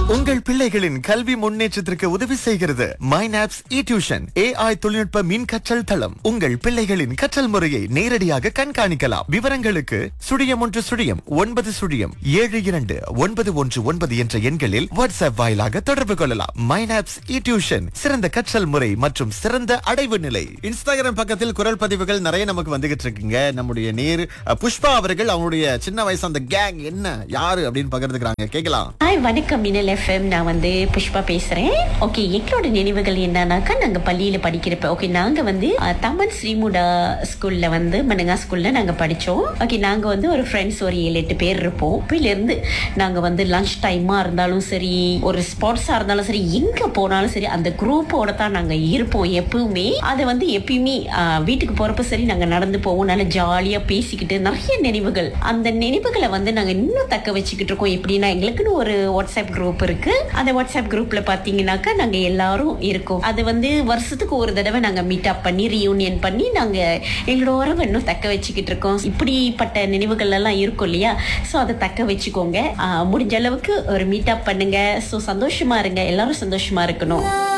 உங்கள் பிள்ளைகளின் கல்வி முன்னேற்றத்திற்கு உதவி செய்கிறது மைனாப்ஸ் இ டியூஷன் ஏஐ தொழில்நுட்ப மின் கற்றல் தளம் உங்கள் பிள்ளைகளின் கற்றல் முறையை நேரடியாக கண்காணிக்கலாம் விவரங்களுக்கு சுழியம் ஒன்று சுழியம் ஒன்பது சுழியம் ஏழு இரண்டு ஒன்பது ஒன்று ஒன்பது என்ற எண்களில் வாட்ஸ்அப் வாயிலாக தொடர்பு கொள்ளலாம் மைனாப்ஸ் இ டியூஷன் சிறந்த கற்றல் முறை மற்றும் சிறந்த அடைவு நிலை இன்ஸ்டாகிராம் பக்கத்தில் குரல் பதிவுகள் நிறைய நமக்கு வந்துகிட்டு இருக்குங்க நம்முடைய நேர் அஹ், புஷ்பா அவர்கள் அவங்களுடைய சின்ன வயசு அந்த கேங் என்ன யாரு அப்படின்னு பகிர்ந்துக்கிறாங்க கேட்கலாம் ஹாய் வணக்கம் மினல் எஃப்எம் நான் வந்து புஷ்பா பேசுறேன் ஓகே எங்களோட நினைவுகள் என்னன்னாக்கா நாங்க பள்ளியில படிக்கிறப்ப ஓகே நாங்க வந்து அஹ், தமன் ஸ்ரீமுடா ஸ்கூல்ல வந்து மனுங்கா ஸ்கூல்ல நாங்க படிச்சோம் ஓகே நாங்க வந்து ஒரு ஃப்ரெண்ட்ஸ் ஒரு ஏழு எட்டு பேர் இருப்போம் அப்பையில இருந்து நாங்க வந்து லஞ்ச் டைமா இருந்தாலும் சரி ஒரு ஸ்போர்ட்ஸா இருந்தாலும் சரி எங்க போனாலும் சரி அந்த குரூப்போட தான் நாங்க இருப்போம் எப்பவுமே அதை வந்து எப்பயுமே அஹ், வீட்டுக்கு போறப்ப சரி நாங்க நடந்து போவோம் நல்லா ஜாலியா பேசிக்கிட்டு நிறைய நினைவுகள் அந்த நினைவுகளை வந்து நாங்க இன்னும் தக்க வச்சுக்கிட்டு இருக்கோம் எப்படின்னா எங்களுக்குன்னு ஒரு வாட்ஸ்அப் குரூப் இருக்கு அந்த வாட்ஸ்அப் குரூப்ல பாத்தீங்கன்னாக்கா நாங்க எல்லாரும் இருக்கோம் அது வந்து வருஷத்துக்கு ஒரு தடவை நாங்க மீட் அப் பண்ணி ரீயூனியன் பண்ணி நாங்க எங்களோட உறவை இன்னும் தக்க வச்சுக்கிட்டு இருக்கோம் இப்படிப்பட்ட நினைவுகள் எல்லாம் இருக்கும் இல்லையா ஸோ அதை தக்க வச்சுக்கோங்க ஆஹ் முடிஞ்ச அளவுக்கு ஒரு மீட் அப் பண்ணுங்க ஸோ சந்தோஷமா இருங்க எல்லாரும் சந்தோஷமா இருக்கணும்